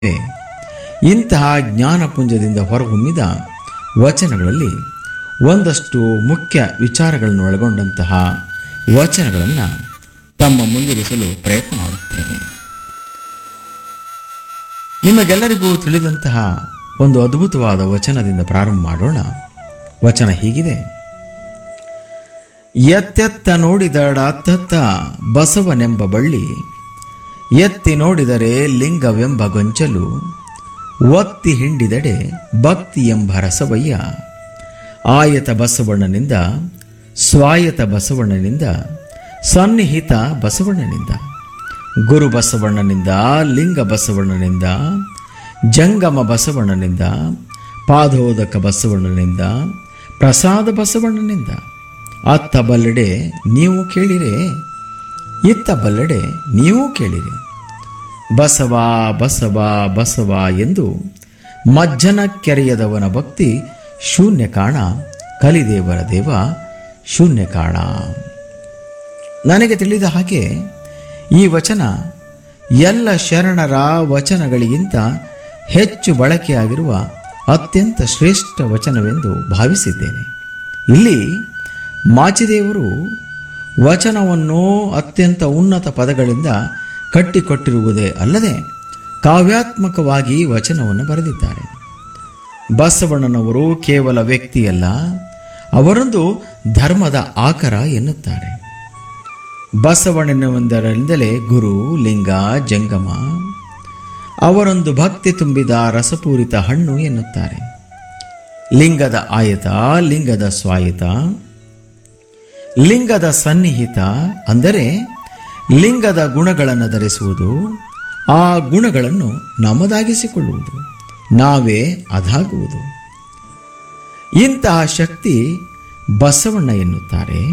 ಇಂತಹ ಜ್ಞಾನಪುಂಜದಿಂದ ಹೊರಹೊಮ್ಮಿದ ವಚನಗಳಲ್ಲಿ ಒಂದಷ್ಟು ಮುಖ್ಯ ವಿಚಾರಗಳನ್ನು ಒಳಗೊಂಡಂತಹ ವಚನಗಳನ್ನು ತಮ್ಮ ಮುಂದಿರಿಸಲು ಪ್ರಯತ್ನ ಮಾಡುತ್ತೇನೆ ನಿಮಗೆಲ್ಲರಿಗೂ ತಿಳಿದಂತಹ ಒಂದು ಅದ್ಭುತವಾದ ವಚನದಿಂದ ಪ್ರಾರಂಭ ಮಾಡೋಣ ವಚನ ಹೀಗಿದೆ ಎತ್ತೆತ್ತ ನೋಡಿದಡಾತ್ತತ್ತ ಬಸವನೆಂಬ ಬಳ್ಳಿ ಎತ್ತಿ ನೋಡಿದರೆ ಲಿಂಗವೆಂಬ ಗೊಂಚಲು ಒತ್ತಿ ಹಿಂಡಿದಡೆ ಭಕ್ತಿ ಎಂಬ ರಸವಯ್ಯ ಆಯತ ಬಸವಣ್ಣನಿಂದ ಸ್ವಾಯತ ಬಸವಣ್ಣನಿಂದ ಸನ್ನಿಹಿತ ಬಸವಣ್ಣನಿಂದ ಗುರು ಬಸವಣ್ಣನಿಂದ ಲಿಂಗ ಬಸವಣ್ಣನಿಂದ ಜಂಗಮ ಬಸವಣ್ಣನಿಂದ ಪಾದೋದಕ ಬಸವಣ್ಣನಿಂದ ಪ್ರಸಾದ ಬಸವಣ್ಣನಿಂದ ಅತ್ತ ಬಲ್ಲೆಡೆ ನೀವು ಕೇಳಿರೆ ಇತ್ತ ಬಲ್ಲೆಡೆ ನೀವು ಕೇಳಿರಿ ಬಸವ ಬಸವ ಬಸವ ಎಂದು ಮಜ್ಜನ ಕೆರೆಯದವನ ಭಕ್ತಿ ಶೂನ್ಯ ಕಾಣ ಕಲಿದೇವರ ದೇವ ಶೂನ್ಯ ಕಾಣ ನನಗೆ ತಿಳಿದ ಹಾಗೆ ಈ ವಚನ ಎಲ್ಲ ಶರಣರ ವಚನಗಳಿಗಿಂತ ಹೆಚ್ಚು ಬಳಕೆಯಾಗಿರುವ ಅತ್ಯಂತ ಶ್ರೇಷ್ಠ ವಚನವೆಂದು ಭಾವಿಸಿದ್ದೇನೆ ಇಲ್ಲಿ ಮಾಚಿದೇವರು ವಚನವನ್ನು ಅತ್ಯಂತ ಉನ್ನತ ಪದಗಳಿಂದ ಕಟ್ಟಿಕೊಟ್ಟಿರುವುದೇ ಅಲ್ಲದೆ ಕಾವ್ಯಾತ್ಮಕವಾಗಿ ವಚನವನ್ನು ಬರೆದಿದ್ದಾರೆ ಬಸವಣ್ಣನವರು ಕೇವಲ ವ್ಯಕ್ತಿಯಲ್ಲ ಅವರೊಂದು ಧರ್ಮದ ಆಕರ ಎನ್ನುತ್ತಾರೆ ಬಸವಣ್ಣನೆಂದರಿಂದಲೇ ಗುರು ಲಿಂಗ ಜಂಗಮ ಅವರೊಂದು ಭಕ್ತಿ ತುಂಬಿದ ರಸಪೂರಿತ ಹಣ್ಣು ಎನ್ನುತ್ತಾರೆ ಲಿಂಗದ ಆಯತ ಲಿಂಗದ ಸ್ವಾಯತ ಲಿಂಗದ ಸನ್ನಿಹಿತ ಅಂದರೆ ಲಿಂಗದ ಗುಣಗಳನ್ನು ಧರಿಸುವುದು ಆ ಗುಣಗಳನ್ನು ನಮ್ಮದಾಗಿಸಿಕೊಳ್ಳುವುದು ನಾವೇ ಅದಾಗುವುದು ಇಂತಹ ಶಕ್ತಿ ಬಸವಣ್ಣ ಎನ್ನುತ್ತಾರೆ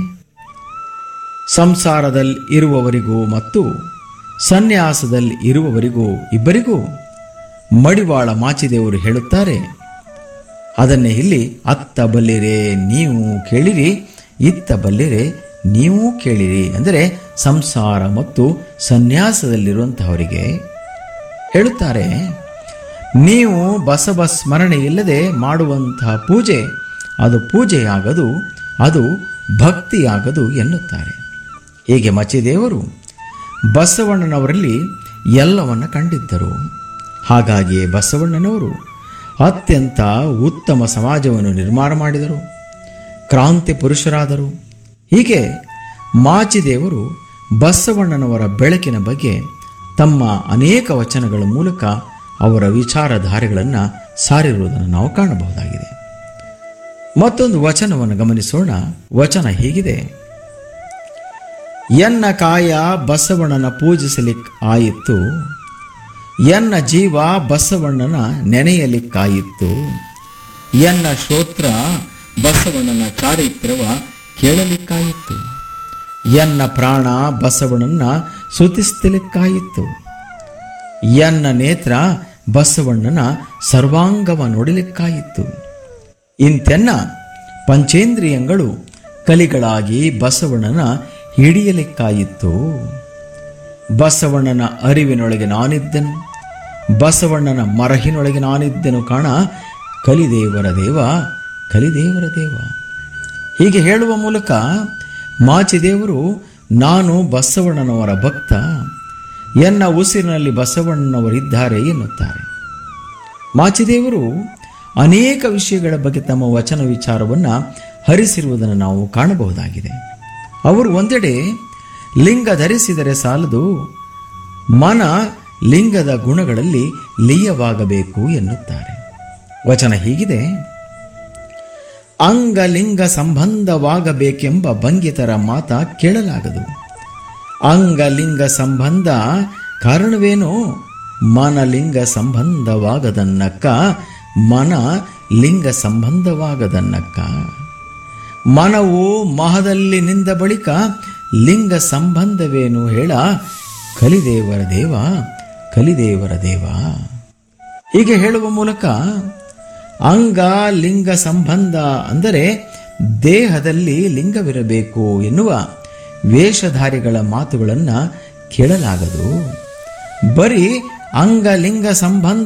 ಸಂಸಾರದಲ್ಲಿ ಇರುವವರಿಗೂ ಮತ್ತು ಸನ್ಯಾಸದಲ್ಲಿ ಇರುವವರಿಗೂ ಇಬ್ಬರಿಗೂ ಮಡಿವಾಳ ಮಾಚಿದೇವರು ಹೇಳುತ್ತಾರೆ ಅದನ್ನೇ ಇಲ್ಲಿ ಅತ್ತ ಬಲ್ಲಿರೆ ನೀವು ಕೇಳಿರಿ ಇತ್ತ ಬಲ್ಲಿರೆ ನೀವು ಕೇಳಿರಿ ಅಂದರೆ ಸಂಸಾರ ಮತ್ತು ಸನ್ಯಾಸದಲ್ಲಿರುವಂತಹವರಿಗೆ ಹೇಳುತ್ತಾರೆ ನೀವು ಬಸವ ಸ್ಮರಣೆ ಇಲ್ಲದೆ ಮಾಡುವಂತಹ ಪೂಜೆ ಅದು ಪೂಜೆಯಾಗದು ಅದು ಭಕ್ತಿಯಾಗದು ಎನ್ನುತ್ತಾರೆ ಹೀಗೆ ಮಚಿದೇವರು ಬಸವಣ್ಣನವರಲ್ಲಿ ಎಲ್ಲವನ್ನ ಕಂಡಿದ್ದರು ಹಾಗಾಗಿಯೇ ಬಸವಣ್ಣನವರು ಅತ್ಯಂತ ಉತ್ತಮ ಸಮಾಜವನ್ನು ನಿರ್ಮಾಣ ಮಾಡಿದರು ಕ್ರಾಂತಿ ಪುರುಷರಾದರು ಹೀಗೆ ಮಾಚಿದೇವರು ಬಸವಣ್ಣನವರ ಬೆಳಕಿನ ಬಗ್ಗೆ ತಮ್ಮ ಅನೇಕ ವಚನಗಳ ಮೂಲಕ ಅವರ ವಿಚಾರಧಾರೆಗಳನ್ನು ಸಾರಿರುವುದನ್ನು ನಾವು ಕಾಣಬಹುದಾಗಿದೆ ಮತ್ತೊಂದು ವಚನವನ್ನು ಗಮನಿಸೋಣ ವಚನ ಹೀಗಿದೆ ಎನ್ನ ಕಾಯ ಬಸವಣ್ಣನ ಪೂಜಿಸಲಿಕ್ ಆಯಿತು ಎನ್ನ ಜೀವ ಬಸವಣ್ಣನ ನೆನೆಯಲಿಕ್ಕಾಯಿತು ಎನ್ನ ಶ್ರೋತ್ರ ಬಸವಣ್ಣನ ಚಾರಿತ್ರವ ಕೇಳಲಿಕ್ಕಾಯಿತು ಎನ್ನ ಪ್ರಾಣ ಬಸವಣ್ಣನ ಸುತಿಸ್ತಲಿಕ್ಕಾಯಿತು ಎನ್ನ ನೇತ್ರ ಬಸವಣ್ಣನ ಸರ್ವಾಂಗವ ನೋಡಲಿಕ್ಕಾಯಿತು ಇಂತೆನ್ನ ಪಂಚೇಂದ್ರಿಯಗಳು ಕಲಿಗಳಾಗಿ ಬಸವಣ್ಣನ ಹಿಡಿಯಲಿಕ್ಕಾಯಿತು ಬಸವಣ್ಣನ ಅರಿವಿನೊಳಗೆ ನಾನಿದ್ದೆನು ಬಸವಣ್ಣನ ಮರಹಿನೊಳಗೆ ನಾನಿದ್ದೆನು ಕಾಣ ಕಲಿದೇವರ ದೇವ ಕಲಿದೇವರ ದೇವ ಹೀಗೆ ಹೇಳುವ ಮೂಲಕ ಮಾಚಿದೇವರು ನಾನು ಬಸವಣ್ಣನವರ ಭಕ್ತ ಎನ್ನ ಉಸಿರಿನಲ್ಲಿ ಬಸವಣ್ಣನವರಿದ್ದಾರೆ ಎನ್ನುತ್ತಾರೆ ಮಾಚಿದೇವರು ಅನೇಕ ವಿಷಯಗಳ ಬಗ್ಗೆ ತಮ್ಮ ವಚನ ವಿಚಾರವನ್ನು ಹರಿಸಿರುವುದನ್ನು ನಾವು ಕಾಣಬಹುದಾಗಿದೆ ಅವರು ಒಂದೆಡೆ ಲಿಂಗ ಧರಿಸಿದರೆ ಸಾಲದು ಮನ ಲಿಂಗದ ಗುಣಗಳಲ್ಲಿ ಲೀಯವಾಗಬೇಕು ಎನ್ನುತ್ತಾರೆ ವಚನ ಹೀಗಿದೆ ಅಂಗಲಿಂಗ ಸಂಬಂಧವಾಗಬೇಕೆಂಬ ಭಂಗಿತರ ಮಾತ ಕೇಳಲಾಗದು ಅಂಗಲಿಂಗ ಸಂಬಂಧ ಕಾರಣವೇನೋ ಮನಲಿಂಗ ಸಂಬಂಧವಾಗದನ್ನಕ್ಕ ಮನ ಲಿಂಗ ಸಂಬಂಧವಾಗದನ್ನಕ್ಕ ಮನವು ಮಹದಲ್ಲಿ ನಿಂದ ಬಳಿಕ ಲಿಂಗ ಸಂಬಂಧವೇನು ಹೇಳ ಕಲಿದೇವರ ದೇವ ಕಲಿದೇವರ ದೇವ ಹೀಗೆ ಹೇಳುವ ಮೂಲಕ ಅಂಗ ಲಿಂಗ ಸಂಬಂಧ ಅಂದರೆ ದೇಹದಲ್ಲಿ ಲಿಂಗವಿರಬೇಕು ಎನ್ನುವ ವೇಷಧಾರಿಗಳ ಮಾತುಗಳನ್ನು ಕೇಳಲಾಗದು ಬರೀ ಅಂಗಲಿಂಗ ಸಂಬಂಧ